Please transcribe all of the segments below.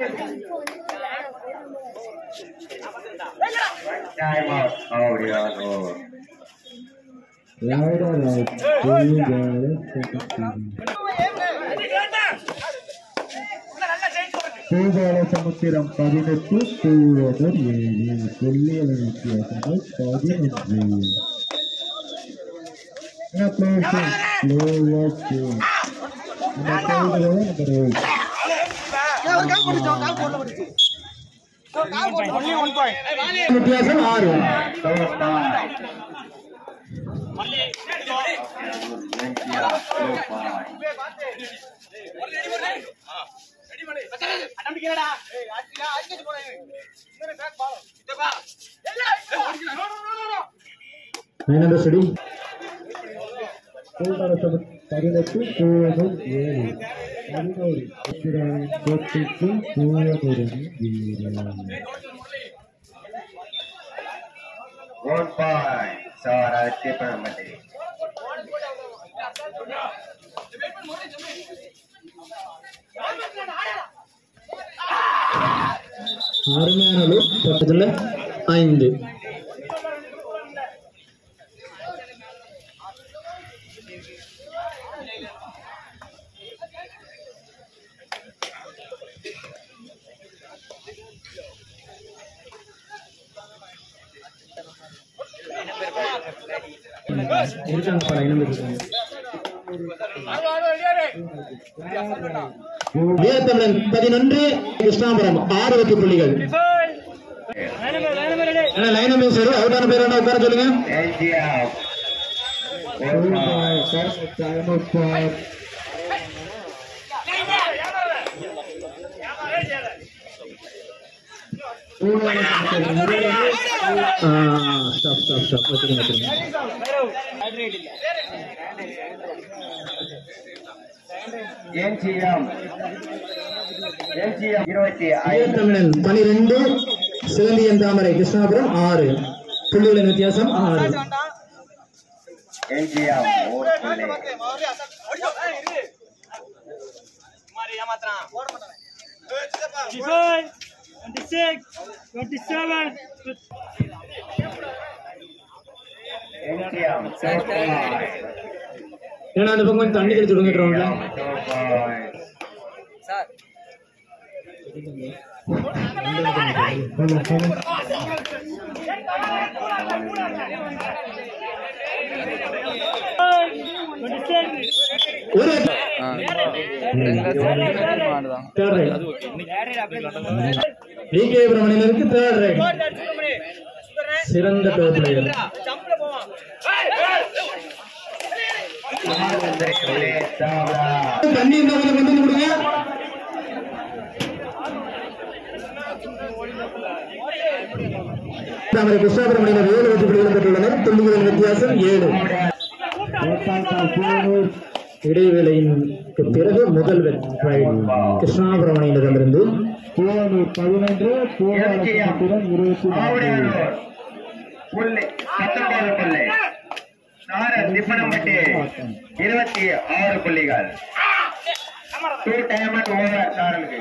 Time out. Oh, yeah, oh. Rider out. Two ball பூபால சமுத்திரம் பதினெட்டு பூவதர் ஏழு சொல்லியல வித்தியாசங்கள் பதினொன்று என்ன பிளேயர்ஸ் பிளேயர்ஸ் இந்த கோல்களோட நம்பர் வித்தியாசம் ஆறு நைன் ஸ்டடி பூபால சமுத்திரம் பதினெட்டு பூவதர் ஏழு பதினோரு உத்திராயணம் தொட்டுக்கு பூவதொரு வீரர் One point. Sara Tipanamati. அருமையான லூப் பக்கத்துல ஐந்து இருக்காங்க பல இனம் இருக்காங்க வீரத்தமிழன் பதினொன்று கிருஷ்ணாபுரம் ஆறு வெற்றி புள்ளிகள் அண்ணா, லைன் நம்பர் சரி அவுட்டான பேர் வேண்டாம் உட்கார சொல்லுங்க Belgium. One point. Stop stop stop வச்சுருங்க வச்சுருங்க Belgium. Belgium. இருபத்தி ஐந்து தமிழன் பனிரெண்டு சிலந்தியன் தாமரை கிருஷ்ணாபுரம் ஆறு புள்ளிகளின் வித்தியாசம் ஆறு Belgium. ஒரு புள்ளி. Belgium. Two points. ஏன்னா அந்த பக்கம் கொஞ்சம் தண்ணி தெளிச்சு விடுங்க கிரௌண்ட்ல Two points. ஒரு தேர்ட் ரைட் டிகே பிரமணியனருக்கு தேர்ட் ரைட் சிறந்த டோ பிளேயர் நாலு வந்திருக்கிறது. சாவரா. தண்ணி இருந்தா கொஞ்சம் கொண்டு வந்து கொடுங்க தாமரை கிருஷ்ணாபுரமணியினர் ஏழு வெற்றி புள்ளிகள் பெற்றுள்ளனர் துள்ளிகளின் வித்தியாசம் ஏழு இடைவேளைக்கு பிறகு முதல் வெற்றி கிருஷ்ணாபுரமணியினரிடமிருந்து பதினொன்று Belgium. ஆவுடையானூர். புள்ளி. பத்தொன்பது புள்ளி. சாரல் திப்பனம்பட்டி இருபத்தி ஆறு புள்ளிகள் டூ டைம் அண்ட் ஓவர் சாரலுக்கு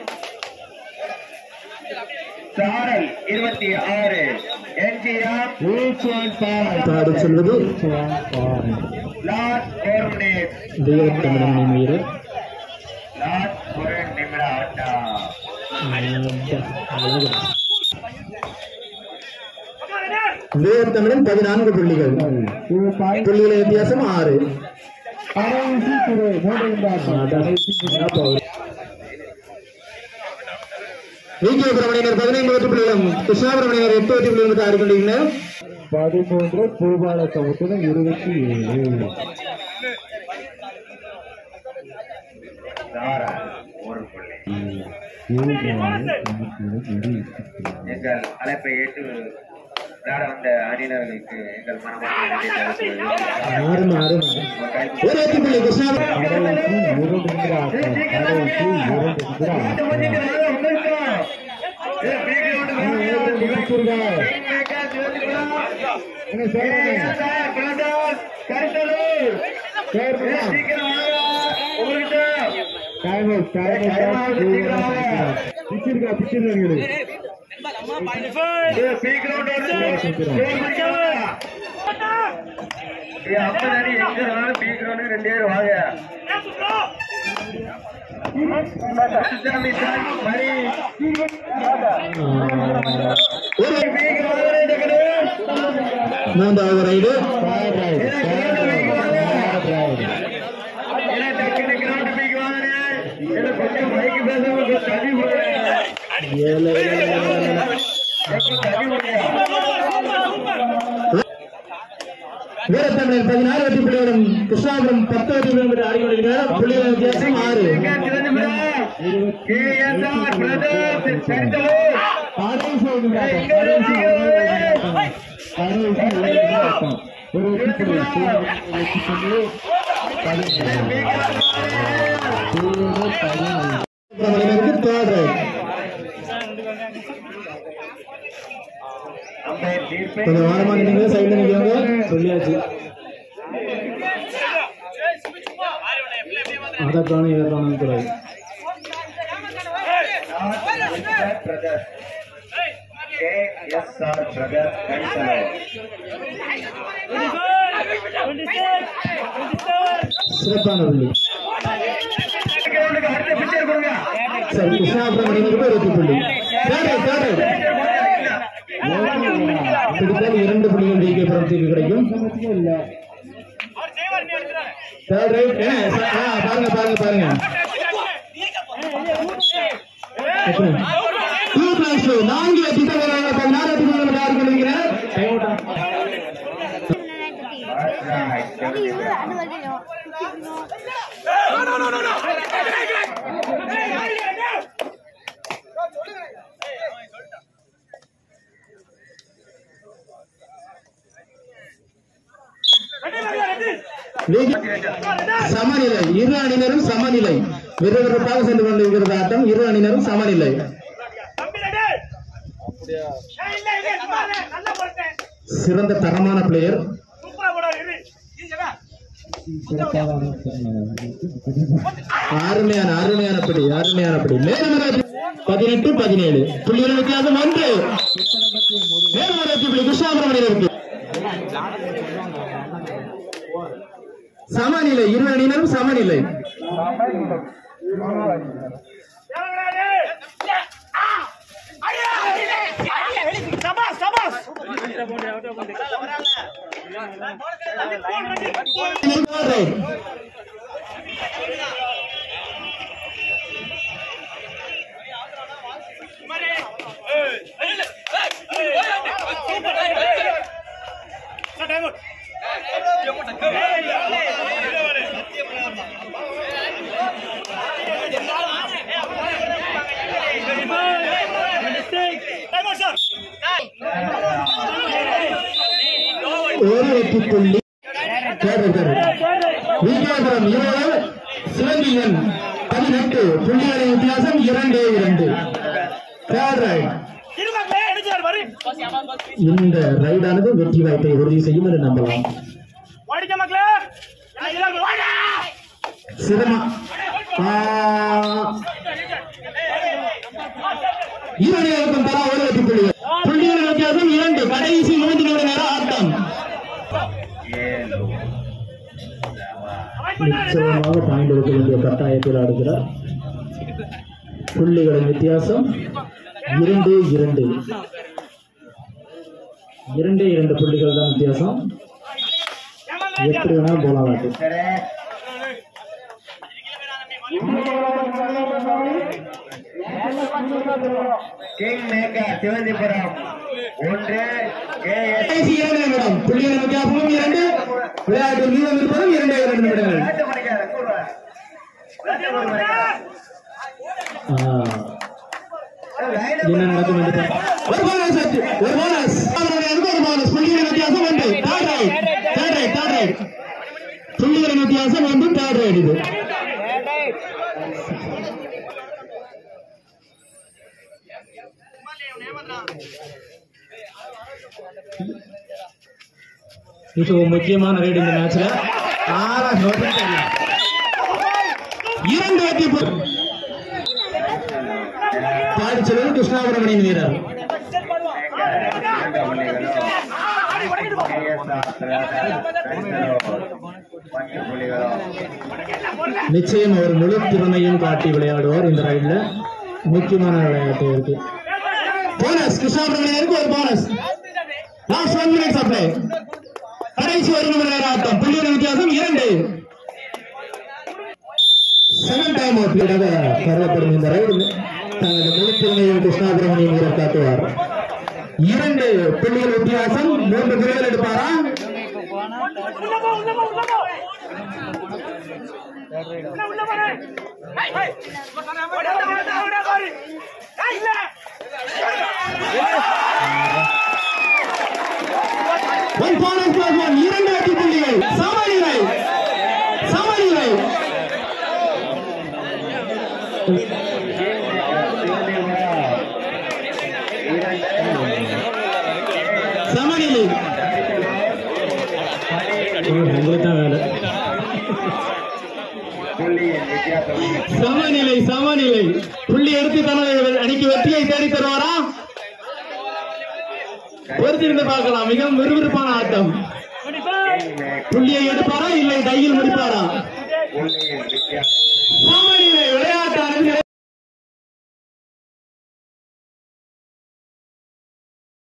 சாரல் இருபத்தி ஆறு என்ஜிஆர் தாடி செல்வது லாஸ்ட் ஃபோர் மினிட்ஸ் தெய்வத்தமிழன் வீரர் லாஸ்ட் ஒரு நிமிட ஆட்டம் தெய்வத்தமிழன் பதினான்கு புள்ளிகள் புள்ளிகளின் வித்தியாசம் ஆறு விகே பிரமணியனர் பதினைந்து வெற்றி புள்ளிகளும் கிருஷ்ணாபிரமணியனர் எட்டு வெற்றி புள்ளிகளும் ஆடிக்கொண்டிருந்தனர் பதிமூன்று பூபால சமுத்திரம் இருபத்தி ஏழு சாரல் ஒரு புள்ளி எங்கள் அழைப்பை ஏற்று விளையாட வந்த அணியினர்களுக்கு எங்கள் மனமார்ந்த நன்றி தெரிவித்துக் ஆறு ஆறு ஒரு வெற்றி புள்ளி கிருஷ்ணா உங்களுக்கு இருக்கா பிடிச்சிருக்கீங்க ஏய், பி கிரவுண்ட் வந்து கோல் பிடிக்காம. ஏய், ஐம்பது அடி எங்க இருந்தாலும் பி கிரவுண்டுக்கு ரெண்டு பேர் வாங்க சாமி, சாமி, மணி. ஒரு பி கிரவுண்ட் டக்குனு. மூன்றாவது ரைடு ஏன்னா டக்குனு கிரவுண்ட் பீக்கு வாங்குறேன் ஏன்னா கொஞ்சம் மைக்கு பேசாம கொஞ்சம் தள்ளி போடுறேன் ஏழு கொஞ்சம் தள்ளி போடுறேன் வீரத்தமிழர் பதினாறு வெற்றி புள்ளிகளும் கிருஷ்ணாபுரம் பத்து வெற்றி புள்ளிகளும் ஆடிக்கொண்டிருக்கிறார் புள்ளிகள் வித்தியாசம் ஆறு கேஎஸ்ஆர் பிரதர்ஸ் சென்டர் கடைசி ஒரு விளையாட்டம். கடைசி ஒரு விளையாட்டம். கடைசி ஒரு விளையாட்டம். ஒரு வெற்றி புள்ளி. ஒரு வெற்றி புள்ளி. பதினேழு. பதினேழு. சுப்பிரமணியனுக்கு third right. கொஞ்சம் வாரமா நின்னீங்க சைடுல நிக்கிறவங்க சொல்லியாச்சு அதை காணும் இதை காணும் கூடாது பிரதர்ஸ் கேஎஸ்ஆர் பிரதர்ஸ் கன்சலர் சிறப்பான புள்ளி கிரவுண்டுக்கு அடுத்த பிக்சர் கொடுங்க சரி கிருஷ்ணாபுரமணியனுக்கு ஒரு வெற்றி புள்ளி Third right, third right. பிடித்தால் இரண்டு புள்ளிகள் டிகே புறத்துக்கு கிடைக்கும் தேர்ட் ரைட் பாருங்க பாருங்க பாருங்க டூ பிளஸ் டூ நான்கு வெற்றி பெறுகிறார்கள் பதினாறு வெற்றி பெறுகிறார்கள் யார் கொண்டிருக்கிறார் சமநிலை இரு அணியினரும் சமநிலை விறுவிறுப்பாக சென்று கொண்டிருக்கிறது ஆட்டம் இரு அணியினரும் சமநிலை சிறந்த தரமான பிளேயர் அருமையான அருமையான படி அருமையான படி நேர்மறை பதினெட்டு பதினேழு புள்ளிகள் வித்தியாசம் ஒன்று நேர்மறை புள்ளி கிருஷ்ணாபுரம் சமநிலை இரு அணியினரும் சமநிலை ஒரு வெற்றி புள்ளி தேர்வு தேர்வு விஜயபுரம் இருபது சிவந்தியன் பதினெட்டு புள்ளிகளின் வித்தியாசம் இரண்டு இரண்டு தேர்ட் ரைட் இந்த ரைடானது வெற்றி வாய்ப்பை உறுதி செய்யும் என்று நம்பலாம் சிரம இரண்டு தலா ஒரு வெற்றி புள்ளிகள் புள்ளிகளின் வித்தியாசம் இரண்டு கடைசி மூன்று நிமிட நேர ஆட்டம் நிச்சயமாக பாயிண்ட் எடுக்க வேண்டிய கட்டாயத்தில் ஆடுகிறார் புள்ளிகளின் வித்தியாசம் இரண்டு இரண்டு இரண்டே இரண்டு புள்ளிகள் தான் வித்தியாசம் எப்படி வேணாலும் போலாம் நாட்டு கிங் மேக்கர் சிவந்திபுரம் ஒன்று கேஎஸ் கடைசி இரண்டு நிமிடம் புள்ளிகளின் வித்தியாசமும் இரண்டு விளையாட்டு மீதம் இருப்பதும் இரண்டே இரண்டு நிமிடங்கள் நாட்டு மணிக்கார கூட ஆ, என்ன நடக்கும் என்று பார்ப்போம். ஒரு போனஸ் வெற்றி, ஒரு போனஸ் அவர்களுக்கு ஒரு போனஸ் புள்ளிகளின் வித்தியாசம் ஒன்று third raid third raid third raid புள்ளிகளின் வித்தியாசம் ஒன்று தேர்ட் ரைட் இது மிகவும் முக்கியமான ரைடு இந்த மேட்ச்ல ஆறா நோக்கம் தெரியல. இரண்டு வெற்றி பு- தேர்ட் முன்னேறி செல்வது கிருஷ்ணாபுரமணியின் வீரர் நிச்சயம் அவர் முழு திறமையும் காட்டி விளையாடுவார் இந்த ரைட்ல முக்கியமான விளையாட்டு இருக்கு போனஸ் கிருஷ்ணாபுரமணியருக்கு ஒரு bonus last one minutes apply கடைசி ஒரு நிமிட நேர ஆட்டம் புள்ளியின் வித்தியாசம் இரண்டு செகண்ட் டைம் அவுட் கருதப்படும் இந்த ரைடு தனது முழு திறமையும் கிருஷ்ணாபுரமணியின் வீரர் காட்டுவார் இரண்டு புள்ளிகள் வித்தியாசம் மூன்று புள்ளிகள் எடுப்பாரா ஒன் போனஸ் பிளஸ் ஒன் இரண்டு வெற்றி புள்ளிகள் சமநிலை சமநிலை சமநிலை உங்களுக்கு தான் வேலை சமநிலை சமநிலை புள்ளி எடுத்து தனது அணிக்கு வெற்றியை தேடி தருவாரா பொறுத்திருந்து பார்க்கலாம் மிகவும் விறுவிறுப்பான ஆட்டம் புள்ளியை எடுப்பாரா இல்லை டையில் முடிப்பாரா